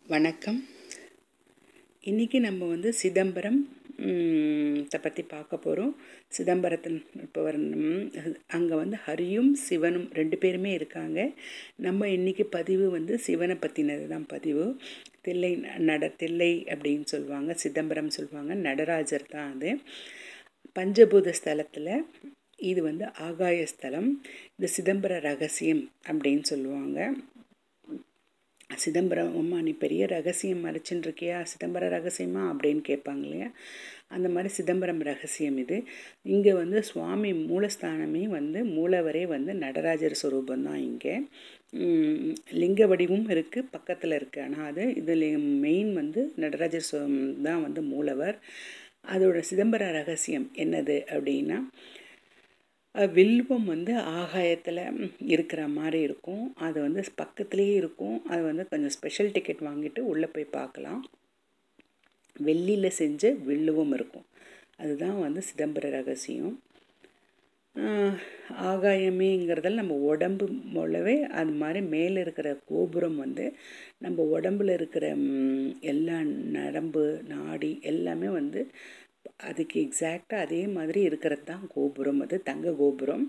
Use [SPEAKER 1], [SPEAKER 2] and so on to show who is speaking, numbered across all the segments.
[SPEAKER 1] வணக்கம் இன்றைக்கி நம்ம வந்து சிதம்பரம் த்தை பற்றி பார்க்க போகிறோம் சிதம்பரத்தில் இருப்பவர் அங்கே வந்து ஹரியும் சிவனும் ரெண்டு பேருமே இருக்காங்க நம்ம இன்றைக்கி பதிவு வந்து சிவனை பற்றினது தான் பதிவு தில்லை நட தில்லை அப்படின்னு சொல்லுவாங்க சிதம்பரம் சொல்லுவாங்க நடராஜர் தான் அது பஞ்சபூத ஸ்தலத்தில் இது வந்து ஆகாய ஸ்தலம் இந்த சிதம்பர ரகசியம் அப்படின்னு சொல்லுவாங்க சிதம்பரம் அம்மா நீ பெரிய ரகசியம் மறைச்சுன்னு இருக்கியா சிதம்பர ரகசியமா அப்படின்னு கேட்பாங்க இல்லையா அந்த மாதிரி சிதம்பரம் ரகசியம் இது இங்கே வந்து சுவாமி மூலஸ்தானமே வந்து மூலவரே வந்து நடராஜர் ஸ்வரூபந்தான் இங்கே லிங்க வடிவும் இருக்குது பக்கத்தில் இருக்குது ஆனால் அது இதில் மெயின் வந்து நடராஜர் தான் வந்து மூலவர் அதோட சிதம்பர ரகசியம் என்னது அப்படின்னா வில்வம் வந்து ஆகாயத்தில் இருக்கிற மாதிரி இருக்கும் அது வந்து பக்கத்துலேயே இருக்கும் அது வந்து கொஞ்சம் ஸ்பெஷல் டிக்கெட் வாங்கிட்டு உள்ளே போய் பார்க்கலாம் வெள்ளியில் செஞ்ச வில்லுவம் இருக்கும் அதுதான் வந்து சிதம்பர ரகசியம் ஆகாயமேங்கிறதில் நம்ம உடம்பு போலவே அது மாதிரி மேலே இருக்கிற கோபுரம் வந்து நம்ம உடம்புல இருக்கிற எல்லா நரம்பு நாடி எல்லாமே வந்து அதுக்கு எக்ஸாக்டாக அதே மாதிரி இருக்கிறது தான் கோபுரம் அது தங்க கோபுரம்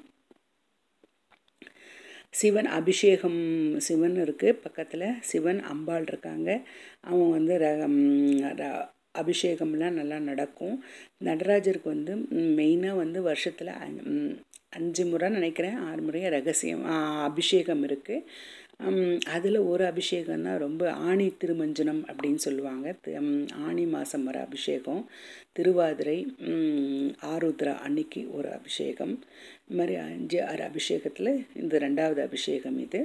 [SPEAKER 1] சிவன் அபிஷேகம் சிவன் இருக்குது பக்கத்தில் சிவன் அம்பாள் இருக்காங்க அவங்க வந்து ர அபிஷேகம்லாம் நல்லா நடக்கும் நடராஜருக்கு வந்து மெயினாக வந்து வருஷத்தில் அஞ்சு முறை நினைக்கிறேன் ஆறு முறையாக ரகசியம் அபிஷேகம் இருக்குது அதில் ஒரு அபிஷேகம் தான் ரொம்ப ஆணி திருமஞ்சனம் அப்படின்னு சொல்லுவாங்க ஆணி மாதம் வர அபிஷேகம் திருவாதிரை ஆருத்ரா அன்னைக்கு ஒரு அபிஷேகம் இது மாதிரி அஞ்சு ஆறு அபிஷேகத்தில் இந்த ரெண்டாவது அபிஷேகம் இது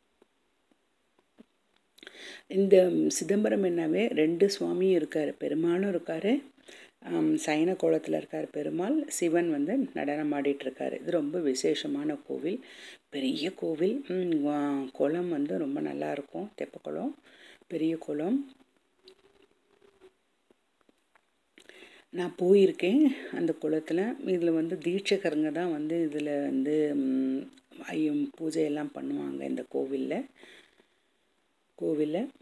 [SPEAKER 1] இந்த சிதம்பரம் என்னவே ரெண்டு சுவாமியும் இருக்கார் பெருமாளும் இருக்கார் சயன கோலத்தில் இருக்கார் பெருமாள் சிவன் வந்து நடனம் ஆடிட்டுருக்காரு இது ரொம்ப விசேஷமான கோவில் பெரிய கோவில் குளம் வந்து ரொம்ப நல்லாயிருக்கும் தெப்பக்குளம் பெரிய குளம் நான் போயிருக்கேன் அந்த குளத்தில் இதில் வந்து தீட்சகருங்க தான் வந்து இதில் வந்து ஐயம் பூஜையெல்லாம் பண்ணுவாங்க இந்த கோவிலில் கோவிலில்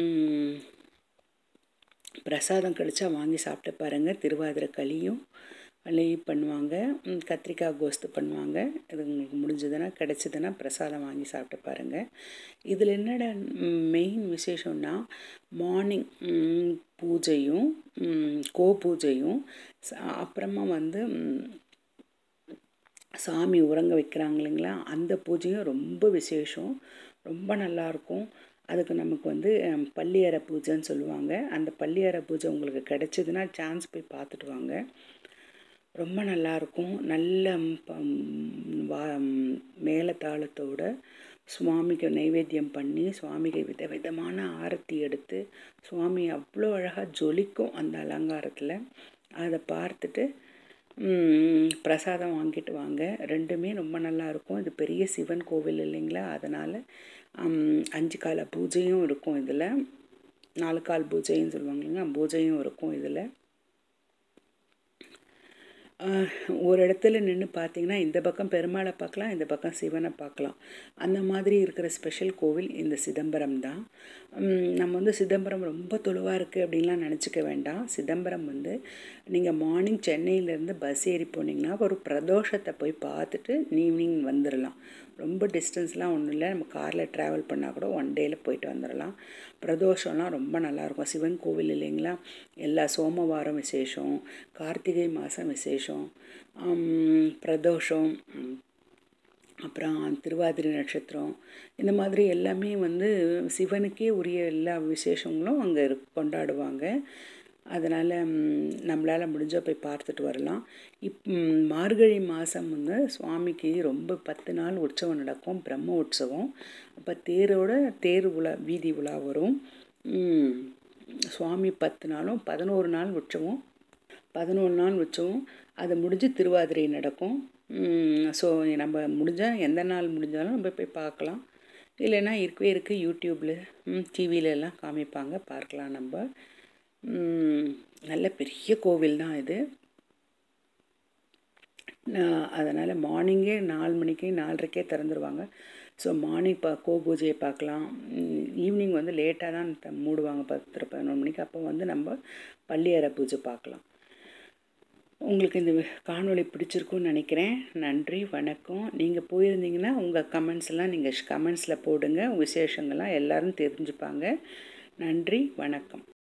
[SPEAKER 1] பிரசாதம் கிடச்சா வாங்கி சாப்பிட்டு பாருங்கள் திருவாதிரை களியும் களி பண்ணுவாங்க கத்திரிக்காய் கோஸ்து பண்ணுவாங்க இது உங்களுக்கு முடிஞ்சதுன்னா கிடச்சிதுன்னா பிரசாதம் வாங்கி சாப்பிட்டு பாருங்கள் இதில் என்னடா மெயின் விசேஷம்னா மார்னிங் பூஜையும் கோ பூஜையும் அப்புறமா வந்து சாமி உறங்க வைக்கிறாங்க இல்லைங்களா அந்த பூஜையும் ரொம்ப விசேஷம் ரொம்ப நல்லாயிருக்கும் அதுக்கு நமக்கு வந்து பள்ளியற பூஜைன்னு சொல்லுவாங்க அந்த பள்ளியற பூஜை உங்களுக்கு கிடச்சிதுன்னா சான்ஸ் போய் பார்த்துட்டு வாங்க ரொம்ப நல்லாயிருக்கும் நல்ல வா மேலத்தாளத்தோட சுவாமிக்கு நைவேத்தியம் பண்ணி சுவாமிக்கு வித விதமான ஆரத்தி எடுத்து சுவாமி அவ்வளோ அழகாக ஜொலிக்கும் அந்த அலங்காரத்தில் அதை பார்த்துட்டு பிரசாதம் வாங்கிட்டு வாங்க ரெண்டுமே ரொம்ப நல்லாயிருக்கும் இது பெரிய சிவன் கோவில் இல்லைங்களா அதனால் அஞ்சு கால பூஜையும் இருக்கும் இதில் நாலு கால் பூஜைன்னு சொல்லுவாங்க இல்லைங்களா பூஜையும் இருக்கும் இதில் ஒரு இடத்துல நின்று பார்த்தீங்கன்னா இந்த பக்கம் பெருமாளை பார்க்கலாம் இந்த பக்கம் சிவனை பார்க்கலாம் அந்த மாதிரி இருக்கிற ஸ்பெஷல் கோவில் இந்த சிதம்பரம் தான் நம்ம வந்து சிதம்பரம் ரொம்ப தொழுவாக இருக்குது அப்படின்லாம் நினச்சிக்க வேண்டாம் சிதம்பரம் வந்து நீங்கள் மார்னிங் சென்னையிலேருந்து பஸ் ஏறி போனீங்கன்னா ஒரு பிரதோஷத்தை போய் பார்த்துட்டு ஈவினிங் வந்துடலாம் ரொம்ப டிஸ்டன்ஸ்லாம் ஒன்றும் இல்லை நம்ம காரில் ட்ராவல் பண்ணால் கூட ஒன் டேயில் போயிட்டு வந்துடலாம் பிரதோஷம்லாம் ரொம்ப நல்லாயிருக்கும் சிவன் கோவில் இல்லைங்களா எல்லா சோமவாரம் விசேஷம் கார்த்திகை மாதம் விசேஷம் பிரதோஷம் அப்புறம் திருவாதிரை நட்சத்திரம் இந்த மாதிரி எல்லாமே வந்து சிவனுக்கே உரிய எல்லா விசேஷங்களும் அங்கே கொண்டாடுவாங்க அதனால் நம்மளால் முடிஞ்சால் போய் பார்த்துட்டு வரலாம் இப் மார்கழி மாதம் வந்து சுவாமிக்கு ரொம்ப பத்து நாள் உற்சவம் நடக்கும் பிரம்ம உற்சவம் அப்போ தேரோட தேர் உலா வீதி உலா வரும் சுவாமி பத்து நாளும் பதினோரு நாள் உற்சவம் பதினோரு நாள் உற்சவம் அது முடிஞ்சு திருவாதிரை நடக்கும் ஸோ நம்ம முடிஞ்சால் எந்த நாள் முடிஞ்சாலும் நம்ம போய் பார்க்கலாம் இல்லைன்னா இருக்கவே இருக்குது யூடியூப்பில் டிவிலெல்லாம் காமிப்பாங்க பார்க்கலாம் நம்ம நல்ல பெரிய கோவில் தான் இது அதனால் மார்னிங்கே நாலு மணிக்கு நாலரைக்கே திறந்துருவாங்க ஸோ மார்னிங் பா கோ பூஜையை பார்க்கலாம் ஈவினிங் வந்து லேட்டாக தான் த- மூடுவாங்க பத்து பதினொன்று மணிக்கு அப்போ வந்து நம்ம பள்ளியறை பூஜை பார்க்கலாம் உங்களுக்கு இந்த காணொளி பிடிச்சிருக்குன்னு நினைக்கிறேன் நன்றி வணக்கம் நீங்கள் போயிருந்தீங்கன்னா உங்கள் கமெண்ட்ஸ் எல்லாம் நீங்கள் கமெண்ட்ஸில் போடுங்க விசேஷங்கள்லாம் எல்லாரும் தெரிஞ்சுப்பாங்க நன்றி வணக்கம்